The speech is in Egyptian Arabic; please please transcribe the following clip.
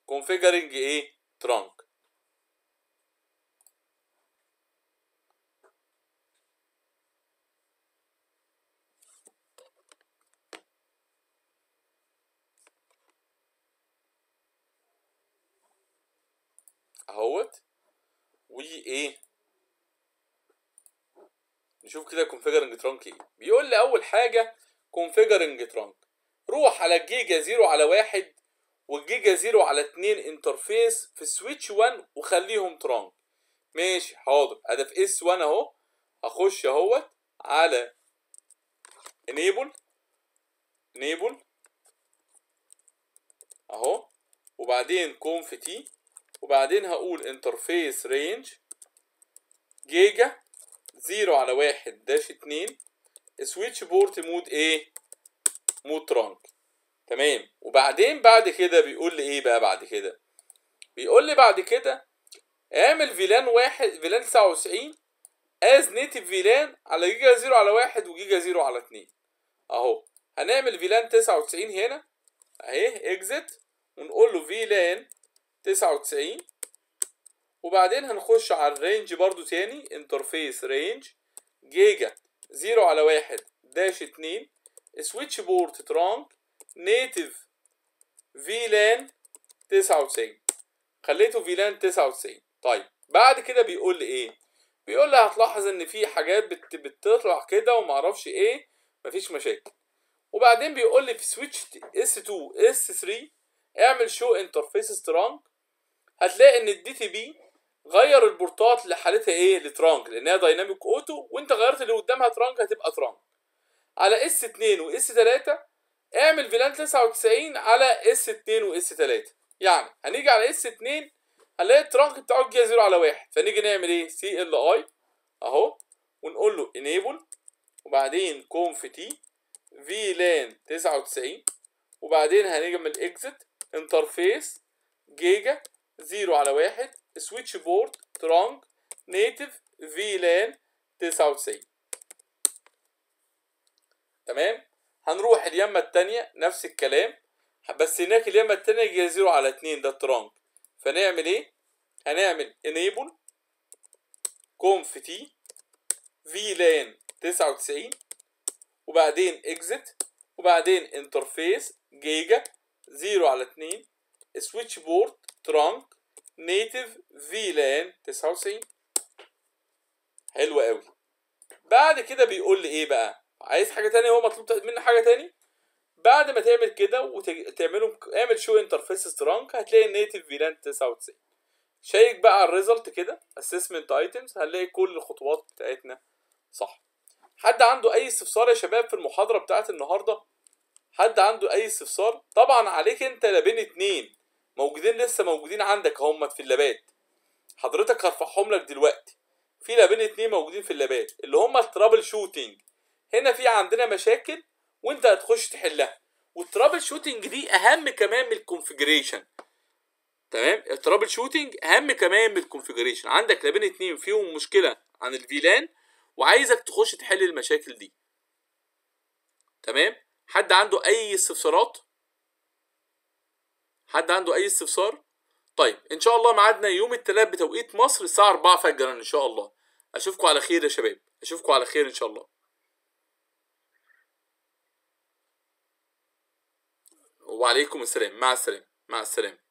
configuring ايه trunk اهوت وايه نشوف كده configuring trunk ايه بيقول لي اول حاجه configuring trunk روح على الجيجا زيرو على واحد والجيجا زيرو على اتنين انترفيس في سويتش 1 وخليهم ترانك ماشي حاضر ادي في اس 1 اهو هخش اهوت على enable enable اهو وبعدين conf تي وبعدين هقول انترفيس رينج جيجا زيرو على واحد داش اتنين سويتش بورت مود ايه مود ترانك تمام وبعدين بعد كده بيقول لي ايه بقى بعد كده بيقول لي بعد كده اعمل فيلان واحد فيلان 99 از نيتف فيلان على جيجا زيرو على واحد وجيجا زيرو على اتنين اهو هنعمل فيلان 99 هنا اهي اكزت ونقول له فيلان 99 وبعدين هنخش على الرينج برضو تاني انترفيس رينج جيجا زيرو على واحد داش اتنين سويتش بورت ترانك نيتف فيلان 99 خليته فيلان 99 طيب بعد كده بيقول لي ايه بيقول لي هتلاحظ ان في حاجات بت... بتطلع كده ومعرفش ايه مفيش مشاكل وبعدين بيقول لي في سويتش اس 2 اس 3 اعمل شو انترفيس ترانك هتلاقي ان الدي تي بي غير البورتات لحالتها ايه لترانك لانها دايناميك اوتو وانت غيرت اللي قدامها ترانك هتبقى ترانك على اس 2 واس 3 اعمل فيلان 99 على اس 2 واس 3 يعني هنيجي على اس 2 هنلاقي الترانك بتاعه جه 0 على 1 فنيجي نعمل ايه سي ال اي اهو ونقول له انيبل وبعدين كونف تي فيلان 99 وبعدين هنعمل اكزت انترفيس جيجا 0 على 1 سويتش بورد ترانك نيتف فيلان 99 تمام هنروح اليمة التانية نفس الكلام بس هناك اليمة التانية يجي زيرو على اتنين ده الترانك فنعمل ايه هنعمل enable conf t vlan 99 وبعدين exit وبعدين interface جيجا زيرو على اتنين switch board trunk native vlan 99 حلو قوي بعد كده بيقول لي ايه بقى عايز حاجه تانية هو مطلوب مني حاجه تاني بعد ما تعمل كده وتعملهم اعمل شو انترفيس ترانك هتلاقي النيتف فيلان 99 شيك بقى على الريزلت كده اسسمنت ايتمز هنلاقي كل الخطوات بتاعتنا صح حد عنده اي استفسار يا شباب في المحاضره بتاعت النهارده حد عنده اي استفسار طبعا عليك انت لا بين اتنين موجودين لسه موجودين عندك هم في اللابات حضرتك هرفعهم لك دلوقتي في لابين اتنين موجودين في اللابات اللي هم الترابل شوتنج هنا في عندنا مشاكل وانت هتخش تحلها والترابل شوتنج دي اهم كمان من الكونفجريشن تمام الترابل شوتنج اهم كمان من الكونفجريشن عندك لابين اتنين فيهم مشكله عن الفيلان وعايزك تخش تحل المشاكل دي تمام حد عنده اي استفسارات حد عنده اي استفسار طيب ان شاء الله ميعادنا يوم الثلاث بتوقيت مصر الساعه 4 فجرا ان شاء الله اشوفكم على خير يا شباب اشوفكم على خير ان شاء الله وعليكم السلام مع السلامه مع السلامه